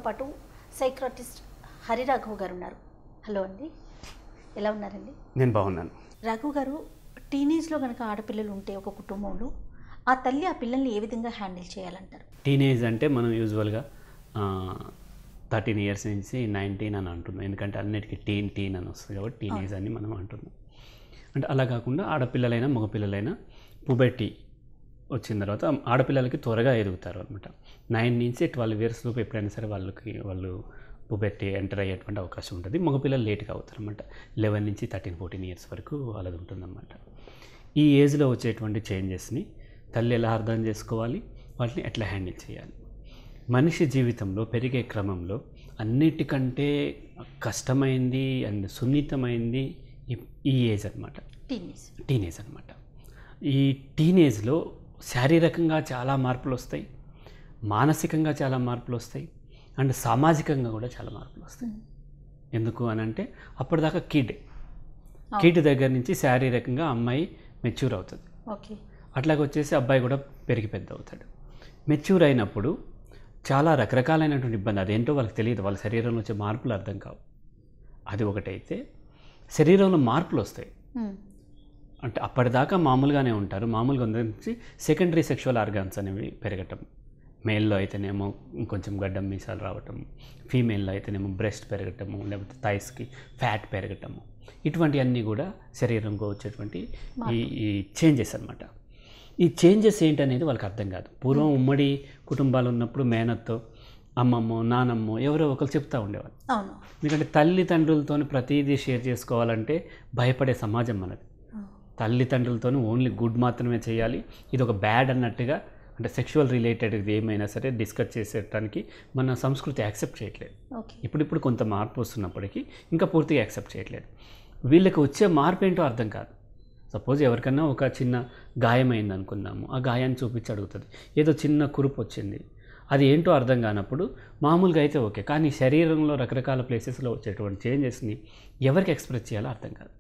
పాటు సైక్రాటిస్ట్ హరిరాఘవ్ గారు ఉన్నారు హలో అండి ఎలా ఉన్నారండి నేను బాగున్నాను రాఘవ్ గారు టీనేజ్లో కనుక ఆడపిల్లలు ఉంటే ఒక కుటుంబంలో ఆ తల్లి ఆ పిల్లల్ని ఏ విధంగా హ్యాండిల్ చేయాలంటారు టీనేజ్ అంటే మనం యూజువల్గా థర్టీన్ ఇయర్స్ నుంచి నైన్టీన్ అని అంటున్నాం ఎందుకంటే అన్నిటికీ టీన్ టీన్ అని వస్తుంది కాబట్టి టీనేజ్ అని మనం అంటున్నాం అంటే అలా కాకుండా ఆడపిల్లలైనా మగపిల్లలైనా పుబెట్టి వచ్చిన తర్వాత ఆడపిల్లలకి త్వరగా ఎదుగుతారు అనమాట నైన్ నుంచి ట్వెల్వ్ ఇయర్స్ లోపు ఎప్పుడైనా సరే వాళ్ళకి వాళ్ళు పుబెట్టి ఎంటర్ అయ్యేటువంటి అవకాశం ఉంటుంది మగపిల్లలు లేట్గా అవుతారు అనమాట లెవెన్ నుంచి థర్టీన్ ఫోర్టీన్ ఇయర్స్ వరకు వాళ్ళది ఉంటుందన్నమాట ఈ ఏజ్లో వచ్చేటువంటి చేంజెస్ని తల్లి ఎలా అర్థం చేసుకోవాలి వాటిని ఎట్లా హ్యాండిల్ చేయాలి మనిషి జీవితంలో పెరిగే క్రమంలో అన్నిటికంటే కష్టమైంది అండ్ సున్నితమైంది ఈ- ఈ ఏజ్ అనమాట టీనేజ్ టీనేజ్ అనమాట ఈ టీనేజ్లో శారీరకంగా చాలా మార్పులు వస్తాయి మానసికంగా చాలా మార్పులు వస్తాయి అండ్ సామాజికంగా కూడా చాలా మార్పులు వస్తాయి ఎందుకు అని అంటే అప్పటిదాకా కిడ్ కిడ్ దగ్గర నుంచి శారీరకంగా అమ్మాయి మెచ్యూర్ అవుతుంది ఓకే అట్లాగే వచ్చేసి అబ్బాయి కూడా పెరిగి పెద్ద అవుతాడు మెచ్యూర్ అయినప్పుడు చాలా రకరకాలైనటువంటి ఇబ్బంది అదేంటో వాళ్ళకి తెలియదు వాళ్ళ శరీరంలో వచ్చే మార్పులు అర్థం కావు అది ఒకటైతే శరీరంలో మార్పులు వస్తాయి అంటే అప్పటిదాకా మామూలుగానే ఉంటారు మామూలుగా నుంచి సెకండరీ సెక్షువల్ ఆర్గాన్స్ అనేవి పెరగటం మేల్లో అయితేనేమో ఇంకొంచెం గడ్డం మీసాలు రావటం ఫీమేల్లో అయితేనేమో బ్రెస్ట్ పెరగటము లేకపోతే థైస్కి ఫ్యాట్ పెరగటము ఇటువంటివన్నీ కూడా శరీరంలో వచ్చేటువంటి ఈ ఈ చేంజెస్ అన్నమాట ఈ చేంజెస్ ఏంటనేది వాళ్ళకి అర్థం కాదు పూర్వం ఉమ్మడి కుటుంబాలు ఉన్నప్పుడు మేనత్తో అమ్మమ్మో నానమ్మో ఎవరో ఒకరు చెప్తూ ఉండేవాళ్ళు అవును ఎందుకంటే తల్లిదండ్రులతో ప్రతిదీ షేర్ చేసుకోవాలంటే భయపడే సమాజం మనది తల్లిదండ్రులతో ఓన్లీ గుడ్ మాత్రమే చేయాలి ఇది ఒక బ్యాడ్ అన్నట్టుగా అంటే సెక్షువల్ రిలేటెడ్ ఏమైనా సరే డిస్కస్ చేసేటానికి మన సంస్కృతి యాక్సెప్ట్ చేయట్లేదు ఓకే ఇప్పుడిప్పుడు కొంత మార్పు వస్తున్నప్పటికీ ఇంకా పూర్తిగా యాక్సెప్ట్ చేయట్లేదు వీళ్ళకి వచ్చే మార్పు ఏంటో అర్థం కాదు సపోజ్ ఎవరికన్నా ఒక చిన్న గాయమైంది అనుకుందాము ఆ గాయాన్ని చూపించి అడుగుతుంది ఏదో చిన్న కురుపు వచ్చింది అది ఏంటో అర్థం కానప్పుడు మామూలుగా అయితే ఓకే కానీ శరీరంలో రకరకాల ప్లేసెస్లో వచ్చేటువంటి చేంజెస్ని ఎవరికి ఎక్స్ప్రెస్ చేయాలో అర్థం కాదు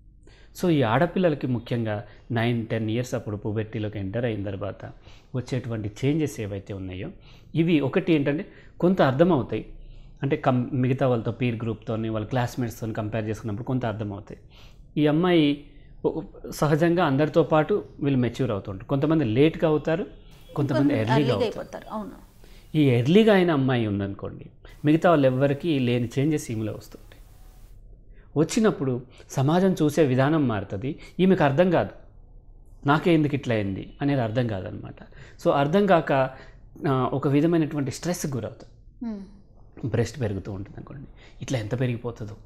సో ఈ ఆడపిల్లలకి ముఖ్యంగా నైన్ టెన్ ఇయర్స్ అప్పుడు పుబెట్టీలోకి ఎంటర్ అయిన తర్వాత వచ్చేటువంటి చేంజెస్ ఏవైతే ఉన్నాయో ఇవి ఒకటి ఏంటంటే కొంత అర్థమవుతాయి అంటే కం మిగతా వాళ్ళతో పీర్ గ్రూప్తో వాళ్ళ క్లాస్మేట్స్తో కంపేర్ చేసుకున్నప్పుడు కొంత అర్థమవుతాయి ఈ అమ్మాయి ఒ- సహజంగా అందరితో పాటు వీళ్ళు మెచ్యూర్ అవుతుంటారు కొంతమంది లేట్గా అవుతారు కొంతమంది ఎర్లీగా ఎర్లీగా అవుతారు అయిపోతారు అవును ఈ ఎర్లీగా అయిన అమ్మాయి ఉందనుకోండి మిగతా వాళ్ళు ఎవ్వరికీ లేని చేంజెస్ ఈమెలో వస్తుంటాయి వచ్చినప్పుడు సమాజం చూసే విధానం మారుతుంది ఈమెకు అర్థం కాదు నాకే ఎందుకు ఇట్లా అయింది అనేది అర్థం కాదనమాట సో అర్థం కాక ఆ, ఒక విధమైనటువంటి స్ట్రెస్కి గురవుతుంది మ్మ్. బ్రెస్ట్ పెరుగుతూ ఉంటుంది అనుకోండి ఇట్లా ఎంత పెరిగిపోతుందో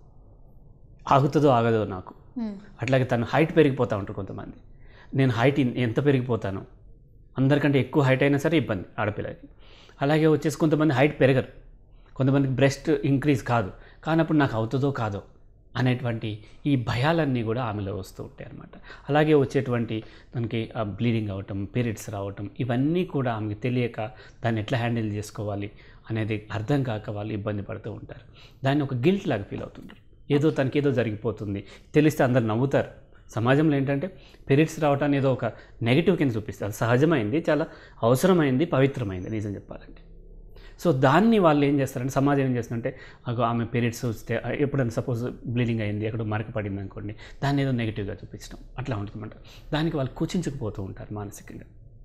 ఆగుతుందో ఆగదో నాకు మ్మ్. అట్లాగే తను హైట్ పెరిగిపోతూ ఉంటారు కొంతమంది నేను హైట్ ఇన్- ఎంత పెరిగిపోతాను అందరికంటే ఎక్కువ హైట్ అయినా సరే ఇబ్బంది ఆడపిల్లకి అలాగే వచ్చేసి కొంతమంది హైట్ పెరగరు కొంతమందికి బ్రెస్ట్ ఇంక్రీజ్ కాదు కానప్పుడు నాకు అవుతుందో కాదో అనేటువంటి ఈ భయాలన్నీ కూడా ఆమెలో వస్తూ ఉంటాయి అన్నమాట అలాగే వచ్చేటువంటి దానికి బ్లీడింగ్ అవ్వటం పీరియడ్స్ రావటం ఇవన్నీ కూడా ఆమెకి తెలియక దాన్ని ఎట్లా హ్యాండిల్ చేసుకోవాలి అనేది అర్థం కాక వాళ్ళు ఇబ్బంది పడుతూ ఉంటారు దాన్ని ఒక గిల్ట్ లాగా ఫీల్ అవుతుంటారు ఏదో తనకి ఏదో జరిగిపోతుంది తెలిస్తే అందరు నవ్వుతారు సమాజంలో ఏంటంటే పీరియడ్స్ రావటాన్ని ఏదో ఒక నెగిటివ్ కింద చూపిస్తారు సహజమైంది చాలా అవసరమైంది పవిత్రమైంది నిజం చెప్పాలంటే సో దాన్ని వాళ్ళు ఏం చేస్తారంటే సమాజం ఏం చేస్తుందంటే అగో ఆమె పీరియడ్స్ వస్తే ఆ, ఎప్పుడైనా సపోజ్ బ్లీడింగ్ అయింది ఎక్కడో మరక పడింది అనుకోండి దాన్ని ఏదో నెగిటివ్గా చూపించడం అట్లా ఉంటుందన్నమాట దానికి వాళ్ళు కుచించుకుపోతూ ఉంటారు మానసికంగా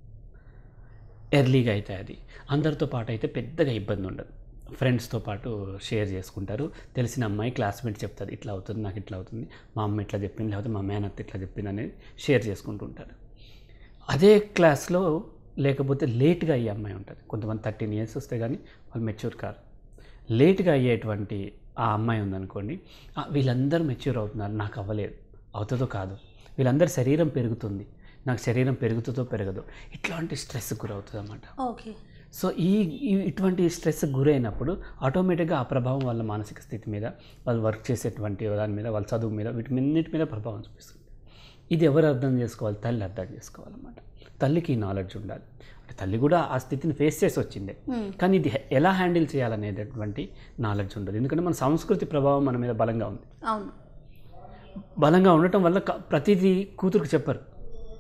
ఎర్లీగా అయితే అది అందరితో పాటు అయితే పెద్దగా ఇబ్బంది ఉండదు ఫ్రెండ్స్తో పాటు షేర్ చేసుకుంటారు తెలిసిన అమ్మాయి క్లాస్మేట్ చెప్తుంది ఇట్లా అవుతుంది నాకు ఇట్లా అవుతుంది మా అమ్మ ఇట్లా చెప్పింది లేకపోతే మా మేనత్త ఇట్లా చెప్పింది అనేది షేర్ చేసుకుంటూ ఉంటారు అదే క్లాస్లో లేకపోతే లేట్గా అయ్యే అమ్మాయి ఉంటుంది కొంతమంది థర్టీన్ ఇయర్స్ వస్తే కానీ వాళ్ళు మెచ్యూర్ కారు లేట్గా అయ్యేటువంటి ఆ అమ్మాయి ఉందనుకోండి "ఆ, వీళ్ళందరూ మెచ్యూర్ అవుతున్నారు నాకు అవ్వలేదు అవుతుందో కాదు వీళ్ళందరి శరీరం పెరుగుతుంది నాకు శరీరం పెరుగుతుందో పెరగదో ఇట్లాంటి స్ట్రెస్కి గురవుతుంది అన్నమాట ఓకే సో ఈ ఈ- ఇటువంటి స్ట్రెస్ గురైనప్పుడు ఆటోమేటిక్గా ఆ ప్రభావం వాళ్ళ మానసిక స్థితి మీద వాళ్ళు వర్క్ చేసేటువంటి దాని మీద వాళ్ళ చదువు మీద వీటిన్నిటి మీద ప్రభావం చూపిస్తుంది ఇది ఎవరు అర్థం చేసుకోవాలి తల్లి అర్థం చేసుకోవాలన్నమాట తల్లికి ఈ నాలెడ్జ్ ఉండాలి అంటే తల్లి కూడా ఆ స్థితిని ఫేస్ చేసి వచ్చిందే మ్మ్. కానీ ఇది హె- ఎలా హ్యాండిల్ చేయాలనేటటువంటి నాలెడ్జ్ ఉండదు ఎందుకంటే మన సంస్కృతి ప్రభావం మన మీద బలంగా ఉంది అవును బలంగా ఉండటం వల్ల క- ప్రతిదీ కూతురుకు చెప్పరు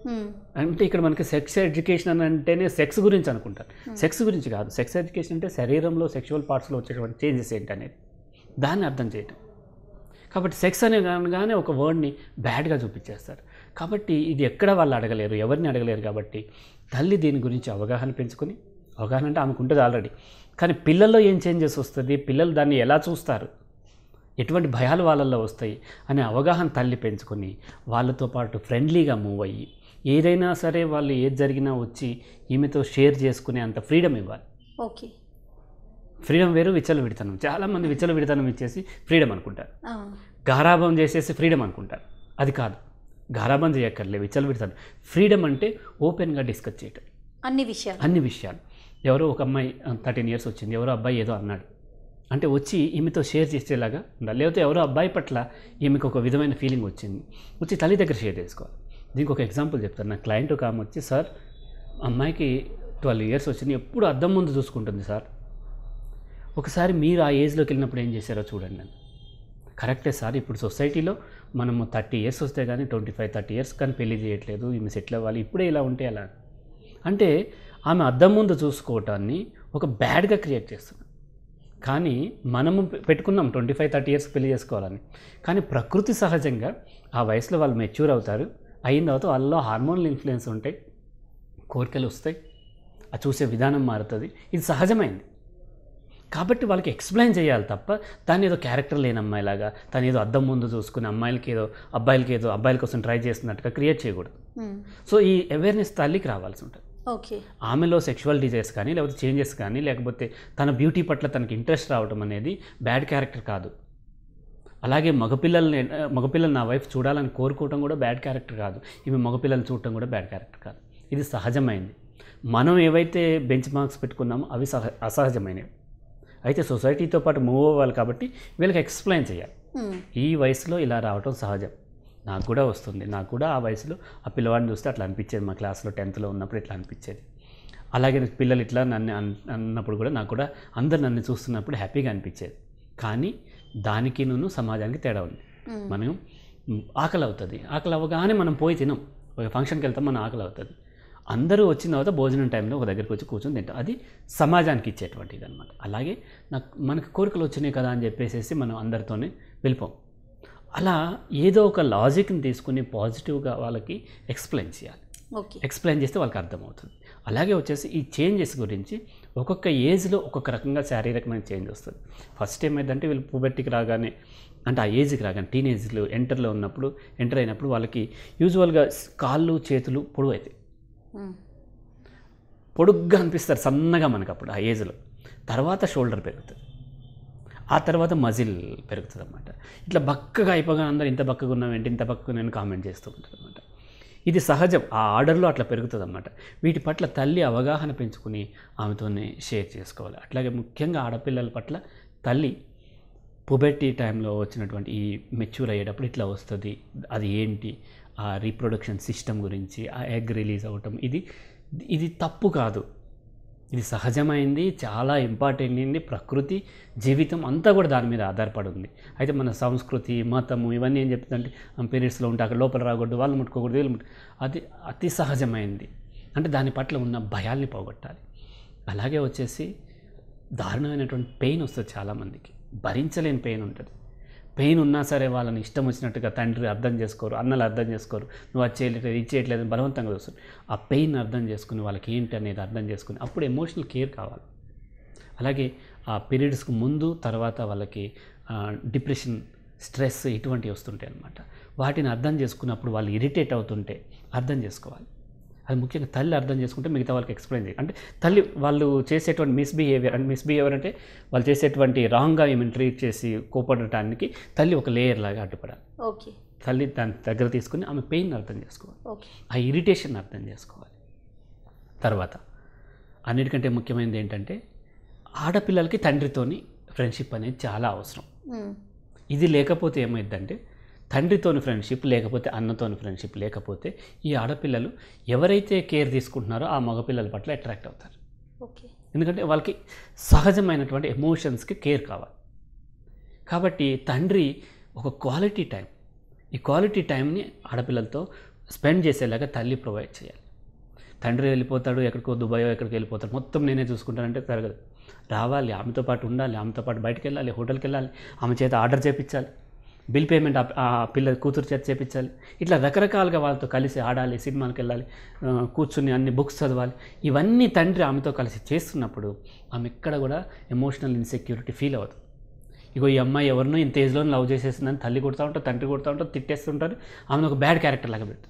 మ్మ్. అంటే ఇక్కడ మనకి సెక్స్ ఎడ్యుకేషన్ అని అంటేనే సెక్స్ గురించి అనుకుంటారు సెక్స్ గురించి కాదు సెక్స్ ఎడ్యుకేషన్ అంటే శరీరంలో సెక్షువల్ పార్ట్స్లో వచ్చేటువంటి చేంజెస్ ఏంటి అనేది దాన్ని అర్థం చేయటం కాబట్టి సెక్స్ అనే కానీ ఒక వర్డ్ని బ్యాడ్గా చూపించేస్తారు కాబట్టి ఇది ఎక్కడ వాళ్ళు అడగలేరు ఎవరిని అడగలేరు కాబట్టి తల్లి దీని గురించి అవగాహన పెంచుకొని అవగాహన అంటే ఆమెకు ఉంటుంది ఆల్రెడీ కానీ పిల్లల్లో ఏం చేంజెస్ వస్తుంది పిల్లలు దాన్ని ఎలా చూస్తారు ఎటువంటి భయాలు వాళ్ళల్లో వస్తాయి అనే అవగాహన తల్లి పెంచుకొని వాళ్ళతో పాటు ఫ్రెండ్లీగా మూవ్ అయ్యి ఏదైనా సరే వాళ్ళు ఏది జరిగినా వచ్చి ఈమెతో షేర్ చేసుకునే అంత ఫ్రీడమ్ ఇవ్వాలి ఓకే ఫ్రీడమ్ వేరు విచ్చలు విడతనం చాలామంది విచ్చలు విడతనం ఇచ్చేసి ఫ్రీడమ్ అనుకుంటారు ఆ, గారాబం చేసేసి ఫ్రీడమ్ అనుకుంటారు అది కాదు గారాబం చేయక్కర్లే విచ్చలు విడతనం ఫ్రీడమ్ అంటే ఓపెన్గా డిస్కస్ చేయటం అన్ని విషయాలు అన్ని విషయాలు ఎవరో ఒక అమ్మాయి థర్టీన్ ఇయర్స్ వచ్చింది ఎవరో అబ్బాయి ఏదో అన్నాడు అంటే వచ్చి ఈమెతో షేర్ చేసేలాగా ఉండాలి లేకపోతే ఎవరో అబ్బాయి పట్ల ఈమెకు ఒక విధమైన ఫీలింగ్ వచ్చింది వచ్చి తల్లి దగ్గర షేర్ చేసుకోవాలి దీనికి ఒక ఎగ్జాంపుల్ చెప్తాను నా క్లయింట్ ఒక ఆమె వచ్చి సార్ అమ్మాయికి ట్వెల్వ్ ఇయర్స్ వచ్చింది ఎప్పుడు అద్దం ముందు చూసుకుంటుంది సార్ ఒకసారి మీరు ఆ ఏజ్లోకి వెళ్ళినప్పుడు ఏం చేశారో చూడండి అని కరెక్టే సార్ ఇప్పుడు సొసైటీలో మనము థర్టీ ఇయర్స్ వస్తే కానీ ట్వంటీ ఫైవ్ థర్టీ ఇయర్స్ కానీ పెళ్లి చేయట్లేదు ఈమె సెటిల్ అవ్వాలి ఇప్పుడే ఇలా ఉంటే అలా అంటే ఆమె అద్దం ముందు చూసుకోవటాన్ని ఒక బ్యాడ్గా క్రియేట్ చేస్తుంది కానీ మనము పె- పెట్టుకున్నాం ట్వంటీ ఫైవ్ థర్టీ ఇయర్స్ పెళ్లి చేసుకోవాలని కానీ ప్రకృతి సహజంగా ఆ వయసులో వాళ్ళు మెచ్యూర్ అవుతారు అయిన తర్వాత వాళ్ళలో హార్మోనల్ ఇన్ఫ్లుయెన్స్ ఉంటాయి కోరికలు వస్తాయి ఆ చూసే విధానం మారుతుంది ఇది సహజమైంది కాబట్టి వాళ్ళకి ఎక్స్ప్లెయిన్ చేయాలి తప్ప దాన్ని ఏదో క్యారెక్టర్ లేని అమ్మాయిలాగా తను ఏదో అద్దం ముందు చూసుకుని అమ్మాయిలకి ఏదో అబ్బాయిలకి ఏదో అబ్బాయిల కోసం ట్రై చేస్తున్నట్టుగా క్రియేట్ చేయకూడదు మ్మ్. సో ఈ అవేర్నెస్ తల్లికి రావాల్సి ఉంటుంది ఓకే ఆమెలో సెక్షువల్ డిజైర్స్ కానీ లేకపోతే చేంజెస్ కానీ లేకపోతే తన బ్యూటీ పట్ల తనకి ఇంట్రెస్ట్ రావడం అనేది బ్యాడ్ క్యారెక్టర్ కాదు అలాగే మగపిల్లల్ని మగపిల్లలు నా వైఫ్ చూడాలని కోరుకోవడం కూడా బ్యాడ్ క్యారెక్టర్ కాదు ఇవి మగపిల్లల్ని చూడటం కూడా బ్యాడ్ క్యారెక్టర్ కాదు ఇది సహజమైంది మనం ఏవైతే బెంచ్ మార్క్స్ పెట్టుకున్నామో అవి సహ అసహజమైనవి అయితే సొసైటీతో పాటు మూవ్ అవ్వాలి కాబట్టి వీళ్ళకి ఎక్స్ప్లెయిన్ చేయాలి మ్మ్. ఈ వయసులో ఇలా రావటం సహజం నాకు కూడా వస్తుంది నాకు కూడా ఆ వయసులో ఆ పిల్లవాడిని చూస్తే అట్లా అనిపించేది మా క్లాస్లో టెన్త్లో ఉన్నప్పుడు ఇట్లా అనిపించేది అలాగే పిల్లలు ఇట్లా నన్ను అన్- అన్నప్పుడు కూడా నాకు కూడా అందరు నన్ను చూస్తున్నప్పుడు హ్యాపీగా అనిపించేది కానీ దానికి నువ్వు సమాజానికి తేడా ఉంది మ్మ్. మనం మ్, ఆకలి అవుతుంది ఆకలి అవ్వగానే మనం పోయి తినం ఒక ఫంక్షన్కి వెళ్తాం మన ఆకలి అవుతుంది అందరూ వచ్చిన తర్వాత భోజనం టైంలో ఒక దగ్గరికి వచ్చి కూర్చొని తింటాం అది సమాజానికి ఇచ్చేటువంటిది అనమాట అలాగే నాకు మనకు కోరికలు వచ్చినాయి కదా అని చెప్పేసి మనం అందరితోనే వెళ్ళిపోం అలా ఏదో ఒక లాజిక్ని తీసుకుని పాజిటివ్గా వాళ్ళకి ఎక్స్ప్లెయిన్ చేయాలి ఓకే ఎక్స్ప్లెయిన్ చేస్తే వాళ్ళకి అర్థమవుతుంది అలాగే వచ్చేసి ఈ చేంజెస్ గురించి ఒక్కొక్క ఏజ్లో ఒక్కొక్క రకంగా శారీరకమైన చేంజ్ వస్తుంది ఫస్ట్ ఏమైందంటే వీళ్ళు పుబెట్టికి రాగానే అంటే ఆ ఏజ్కి రాగానే టీనేజ్లో ఎంటర్లో ఉన్నప్పుడు ఎంటర్ అయినప్పుడు వాళ్ళకి యూజువల్గా కాళ్ళు చేతులు పొడవు అవుతాయి మ్మ్. పొడుగ్గా అనిపిస్తారు సన్నగా మనకు అప్పుడు ఆ ఏజ్లో తర్వాత షోల్డర్ పెరుగుతుంది ఆ తర్వాత మజిల్ పెరుగుతుంది అనమాట ఇట్లా బక్కగా అయిపోగా అందరూ ఇంత బక్కగా ఉన్నావు ఏంటి ఇంత బక్కగా నేను కామెంట్ చేస్తూ ఉంటారు అనమాట ఇది సహజం ఆ ఆర్డర్లో అట్లా పెరుగుతుంది అనమాట వీటి పట్ల తల్లి అవగాహన పెంచుకుని ఆమెతోనే షేర్ చేసుకోవాలి అట్లాగే ముఖ్యంగా ఆడపిల్లల పట్ల తల్లి పుబెర్టీ టైంలో వచ్చినటువంటి ఈ మెచ్యూర్ అయ్యేటప్పుడు ఇట్లా వస్తుంది అది ఏంటి ఆ రీప్రొడక్షన్ సిస్టమ్ గురించి ఆ ఎగ్ రిలీజ్ అవ్వటం ఇది ఇది తప్పు కాదు ఇది సహజమైంది చాలా ఇంపార్టెంట్ అయింది ప్రకృతి జీవితం అంతా కూడా దాని మీద ఆధారపడి ఉంది అయితే మన సంస్కృతి మతము ఇవన్నీ ఏం చెప్తుందంటే పీరియడ్స్లో ఉంటే అక్కడ లోపల రాకూడదు వాళ్ళు ముట్టుకోకూడదు వీళ్ళు ముట్టు అది అతి సహజమైంది అంటే దాని పట్ల ఉన్న భయాల్ని పోగొట్టాలి అలాగే వచ్చేసి దారుణమైనటువంటి పెయిన్ వస్తుంది చాలామందికి భరించలేని పెయిన్ ఉంటుంది పెయిన్ ఉన్నా సరే వాళ్ళని ఇష్టం వచ్చినట్టుగా తండ్రి అర్థం చేసుకోరు అన్నలు అర్థం చేసుకోరు నువ్వు అది చేయట్లేదు ఇది చేయట్లేదు అని బలవంతంగా చూస్తారు ఆ పెయిన్ అర్థం చేసుకుని వాళ్ళకి ఏంటి అనేది అర్థం చేసుకుని అప్పుడు ఎమోషనల్ కేర్ కావాలి అలాగే ఆ పీరియడ్స్కి ముందు తర్వాత వాళ్ళకి డిప్రెషన్ స్ట్రెస్ ఇటువంటివి వస్తుంటాయి అన్నమాట వాటిని అర్థం చేసుకున్నప్పుడు వాళ్ళు ఇరిటేట్ అవుతుంటే అర్థం చేసుకోవాలి అది ముఖ్యంగా తల్లి అర్థం చేసుకుంటే మిగతా వాళ్ళకి ఎక్స్ప్లెయిన్ చేయాలి అంటే తల్లి వాళ్ళు చేసేటువంటి మిస్బిహేవియర్ అంటే మిస్బిహేవియర్ అంటే వాళ్ళు చేసేటువంటి రాంగ్గా ఏమైనా ట్రీట్ చేసి కోపడటానికి తల్లి ఒక లేయర్ లాగా అడ్డుపడాలి ఓకే తల్లి దాని దగ్గర తీసుకుని ఆమె పెయిన్ అర్థం చేసుకోవాలి ఓకే ఆ ఇరిటేషన్ అర్థం చేసుకోవాలి తర్వాత అన్నిటికంటే ముఖ్యమైనది ఏంటంటే ఆడపిల్లలకి తండ్రితోని ఫ్రెండ్షిప్ అనేది చాలా అవసరం మ్మ్. ఇది లేకపోతే ఏమైందంటే తండ్రితోని ఫ్రెండ్షిప్ లేకపోతే అన్నతోని ఫ్రెండ్షిప్ లేకపోతే ఈ ఆడపిల్లలు ఎవరైతే కేర్ తీసుకుంటున్నారో ఆ మగపిల్లల పట్ల అట్రాక్ట్ అవుతారు ఓకే ఎందుకంటే వాళ్ళకి సహజమైనటువంటి ఎమోషన్స్కి కేర్ కావాలి కాబట్టి తండ్రి ఒక క్వాలిటీ టైం ఈ క్వాలిటీ టైంని ఆడపిల్లలతో స్పెండ్ చేసేలాగా తల్లి ప్రొవైడ్ చేయాలి తండ్రి వెళ్ళిపోతాడు ఎక్కడికో దుబాయో ఎక్కడికి వెళ్ళిపోతాడు మొత్తం నేనే చూసుకుంటానంటే జరగదు రావాలి ఆమెతో పాటు ఉండాలి ఆమెతో పాటు బయటకు వెళ్ళాలి హోటల్కి వెళ్ళాలి ఆమె చేత ఆర్డర్ చేయించాలి బిల్ పేమెంట్ ఆ- ఆ పిల్ల కూతురు చేత చేయించాలి ఇట్లా రకరకాలుగా వాళ్ళతో కలిసి ఆడాలి సినిమాలకు వెళ్ళాలి ఆ, కూర్చుని అన్ని బుక్స్ చదవాలి ఇవన్నీ తండ్రి ఆమెతో కలిసి చేస్తున్నప్పుడు ఆమె ఎక్కడ కూడా ఎమోషనల్ ఇన్సెక్యూరిటీ ఫీల్ అవ్వదు ఇగో ఈ అమ్మాయి ఎవరినో ఇంత ఏజ్లో లవ్ చేసేసిందని తల్లి కొడతా ఉంటారు తండ్రి కొడతా ఉంటారు తిట్టేస్తుంటారు ఆమెను ఒక బ్యాడ్ క్యారెక్టర్ లాగా పెడతారు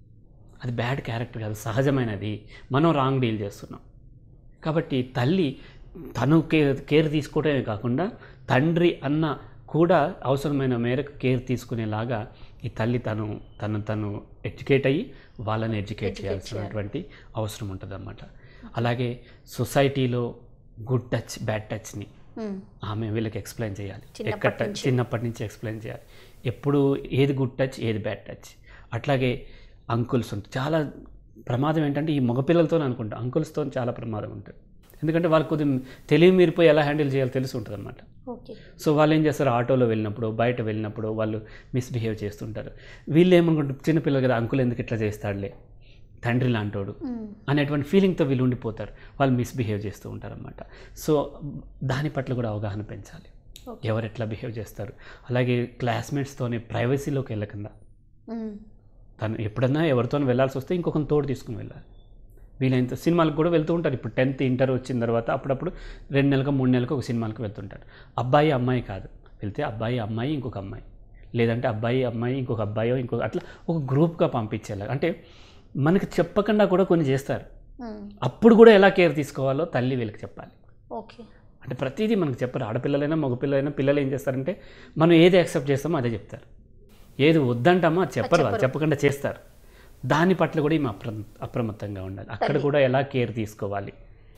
అది బ్యాడ్ క్యారెక్టర్ కాదు సహజమైనది మనం రాంగ్ డీల్ చేస్తున్నాం కాబట్టి తల్లి తను కేర్ కేర్ తీసుకోవడమే కాకుండా తండ్రి అన్న కూడా అవసరమైన మేరకు కేర్ తీసుకునేలాగా ఈ తల్లి తను తను తను ఎడ్యుకేట్ అయ్యి వాళ్ళని ఎడ్యుకేట్ Educate చేయాల్సినటువంటి అవసరం ఉంటుందన్నమాట అలాగే సొసైటీలో గుడ్ టచ్ బ్యాడ్ టచ్ని మ్మ్. ఆమె వీళ్ళకి ఎక్స్ప్లెయిన్ చేయాలి చిన్నప్పటి ఎక్కడ టచ్ నుంచి. చిన్నప్పటి నుంచి ఎక్స్ప్లెయిన్ చేయాలి ఎప్పుడు ఏది గుడ్ టచ్ ఏది బ్యాడ్ టచ్ అట్లాగే అంకుల్స్ ఉంటుంది చాలా ప్రమాదం ఏంటంటే ఈ మగపిల్లలతో అనుకుంటా అంకుల్స్తో చాలా ప్రమాదం ఉంటుంది ఎందుకంటే వాళ్ళకి కొద్దిగా తెలివి మీరిపోయి ఎలా హ్యాండిల్ చేయాలో తెలిసి ఉంటుంది అనమాట ఓకే సో వాళ్ళు ఏం చేస్తారు ఆటోలో వెళ్ళినప్పుడు బయట వెళ్ళినప్పుడు వాళ్ళు మిస్బిహేవ్ చేస్తుంటారు వీళ్ళు ఏమనుకుంటారు చిన్నపిల్లలు కదా అంకుల్ ఎందుకు ఇట్లా చేస్తాడులే తండ్రి లాంటోడు మ్మ్. అనేటువంటి ఫీలింగ్తో వీళ్ళు ఉండిపోతారు వాళ్ళు మిస్బిహేవ్ చేస్తూ ఉంటారన్నమాట సో దాని పట్ల కూడా అవగాహన పెంచాలి ఓకే ఎవరు ఎట్లా బిహేవ్ చేస్తారు అలాగే క్లాస్మేట్స్తోనే ప్రైవసీలోకి వెళ్ళకుండా మ్మ్. తను ఎప్పుడన్నా ఎవరితో వెళ్ళాల్సి వస్తే ఇంకొకరిని తోడు తీసుకుని వెళ్ళాలి వీలైనంత సినిమాలకు కూడా వెళ్తూ ఉంటారు ఇప్పుడు టెన్త్ ఇంటర్ వచ్చిన తర్వాత అప్పుడప్పుడు రెండు నెలలకు మూడు నెలలకు ఒక సినిమాలకు వెళ్తుంటారు అబ్బాయి అమ్మాయి కాదు వెళ్తే అబ్బాయి అమ్మాయి ఇంకొక అమ్మాయి లేదంటే అబ్బాయి అమ్మాయి ఇంకొక అబ్బాయో ఇంకొక అట్లా ఒక గ్రూప్గా పంపించేలాగా అంటే మనకి చెప్పకుండా కూడా కొన్ని చేస్తారు మ్మ్. అప్పుడు కూడా ఎలా కేర్ తీసుకోవాలో తల్లి వీళ్ళకి చెప్పాలి ఓకే అంటే ప్రతిదీ మనకు చెప్పరు ఆడపిల్లలైనా మగపిల్లలైనా పిల్లలు ఏం చేస్తారంటే మనం ఏది యాక్సెప్ట్ చేస్తామో అదే చెప్తారు ఏది వద్దంటామో అది చెప్పరు వాళ్ళు చెప్పరు. చెప్పకుండా చేస్తారు దాని పట్ల కూడా ఈమె అప్ర అప్రమత్తంగా ఉండాలి అక్కడ తల్లి. కూడా ఎలా కేర్ తీసుకోవాలి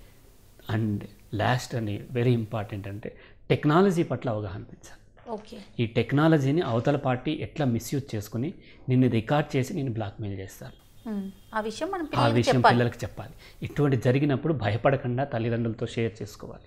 అండ్ లాస్ట్ అని వెరీ ఇంపార్టెంట్ అంటే టెక్నాలజీ పట్ల అవగాహన పెంచాలి ఓకే ఈ టెక్నాలజీని అవతల పార్టీ ఎట్లా మిస్యూజ్ చేసుకుని నిన్ను రికార్డ్ చేసి నేను బ్లాక్మెయిల్ చేస్తారు మ్మ్. ఆ విషయం మనం ఆ పిల్లలకి విషయం చెప్పాలి పిల్లలకి చెప్పాలి ఇటువంటి జరిగినప్పుడు భయపడకుండా తల్లిదండ్రులతో షేర్ చేసుకోవాలి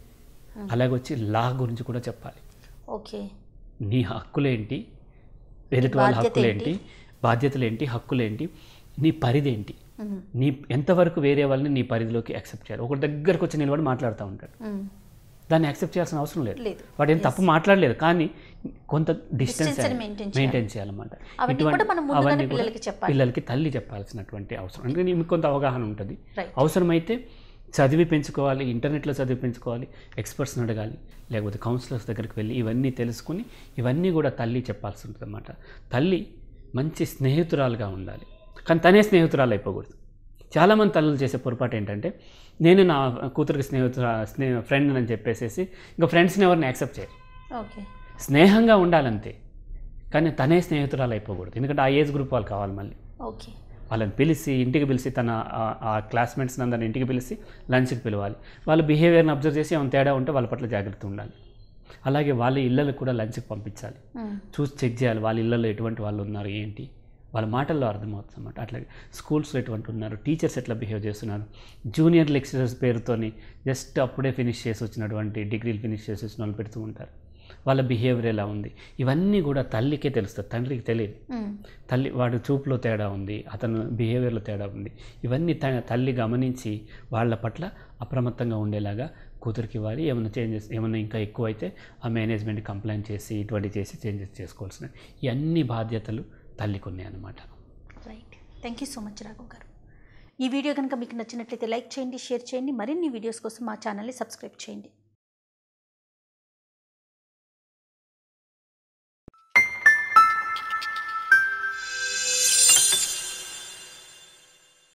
అలాగే వచ్చి లా గురించి కూడా చెప్పాలి ఓకే నీ హక్కులేంటి ఎదుటి వాళ్ళ బాధ్యత హక్కులేంటి బాధ్యతలేంటి హక్కులేంటి నీ పరిధేంటి మ్మ్. నీ ఎంతవరకు వేరే వాళ్ళని నీ పరిధిలోకి యాక్సెప్ట్ చేయాలి ఒకటి దగ్గరకు వచ్చి నిలబడి మాట్లాడుతూ ఉంటాడు మ్మ్. దాన్ని యాక్సెప్ట్ చేయాల్సిన అవసరం లేదు లేదు వాడు ఏం తప్పు మాట్లాడలేదు కానీ కొంత డిస్టెన్స్ Distance ని maintain చేయాలి. మెయింటైన్ చేయాలన్నమాట అవన్నీ ఇటువంటి- కూడా మనం ముందుగానే అవన్నీ కూడా పిల్లలకి చెప్పాలి. పిల్లలకి తల్లి చెప్పాల్సినటువంటి అవసరం అంటే నీకు కొంత అవగాహన ఉంటుంది రైట్ అవసరమైతే చదివి పెంచుకోవాలి ఇంటర్నెట్లో చదివి పెంచుకోవాలి ఎక్స్పర్ట్స్ని అడగాలి లేకపోతే కౌన్సిలర్స్ దగ్గరికి వెళ్ళి ఇవన్నీ తెలుసుకుని ఇవన్నీ కూడా తల్లి చెప్పాల్సి ఉంటుంది అన్నమాట తల్లి మంచి స్నేహితురాలుగా ఉండాలి కానీ తనే స్నేహితురాలు అయిపోకూడదు చాలామంది తల్లులు చేసే పొరపాటు ఏంటంటే నేను నా కూతురికి స్నేహితురా స్నే ఫ్రెండ్ అని చెప్పేసేసి ఇంకా ఫ్రెండ్స్ని ఎవరిని యాక్సెప్ట్ చేయరు ఓకే స్నేహంగా ఉండాలంతే కానీ తనే స్నేహితురాలు అయిపోకూడదు ఎందుకంటే ఆ ఏజ్ గ్రూప్ వాళ్ళు కావాలి మళ్ళీ ఓకే వాళ్ళని పిలిచి ఇంటికి పిలిచి తన ఆ- ఆ క్లాస్మేట్స్ని అందరిని ఇంటికి పిలిచి లంచ్కి పిలవాలి వాళ్ళ బిహేవియర్ని అబ్జర్వ్ చేసి ఏమైనా తేడా ఉంటే వాళ్ళ పట్ల జాగ్రత్త ఉండాలి అలాగే వాళ్ళ ఇళ్ళలకు కూడా లంచ్కి పంపించాలి మ్మ్. చూసి చెక్ చేయాలి వాళ్ళ ఇళ్ళలో ఎటువంటి వాళ్ళు ఉన్నారు ఏంటి వాళ్ళ మాటల్లో అర్థమవుతుంది అన్నమాట అట్లాగే స్కూల్స్లో ఎటువంటి ఉన్నారు టీచర్స్ ఎట్లా బిహేవ్ చేస్తున్నారు జూనియర్ లెక్చరర్స్ పేరుతోని జస్ట్ అప్పుడే ఫినిష్ చేసి వచ్చినటువంటి డిగ్రీలు ఫినిష్ చేసి వచ్చిన వాళ్ళు పెడుతూ ఉంటారు వాళ్ళ బిహేవియర్ ఎలా ఉంది ఇవన్నీ కూడా తల్లికే తెలుస్తుంది తండ్రికి తెలియదు మ్మ్. తల్లి వాడు చూపులో తేడా ఉంది అతను బిహేవియర్లో తేడా ఉంది ఇవన్నీ త తల్లి గమనించి వాళ్ళ పట్ల అప్రమత్తంగా ఉండేలాగా కూతురికి ఇవ్వాలి ఏమైనా చేంజెస్ ఏమైనా ఇంకా ఎక్కువ అయితే ఆ మేనేజ్మెంట్ కంప్లైంట్ చేసి ఇటువంటి చేసి చేంజెస్ చేసుకోవాల్సిన ఈ అన్ని బాధ్యతలు తల్లికి ఉన్నాయన్నమాట right thank you so much Raghav గారు ఈ వీడియో కనుక మీకు నచ్చినట్లయితే లైక్ చేయండి షేర్ చేయండి మరిన్ని వీడియోస్ కోసం మా ఛానల్ని సబ్స్క్రైబ్ చేయండి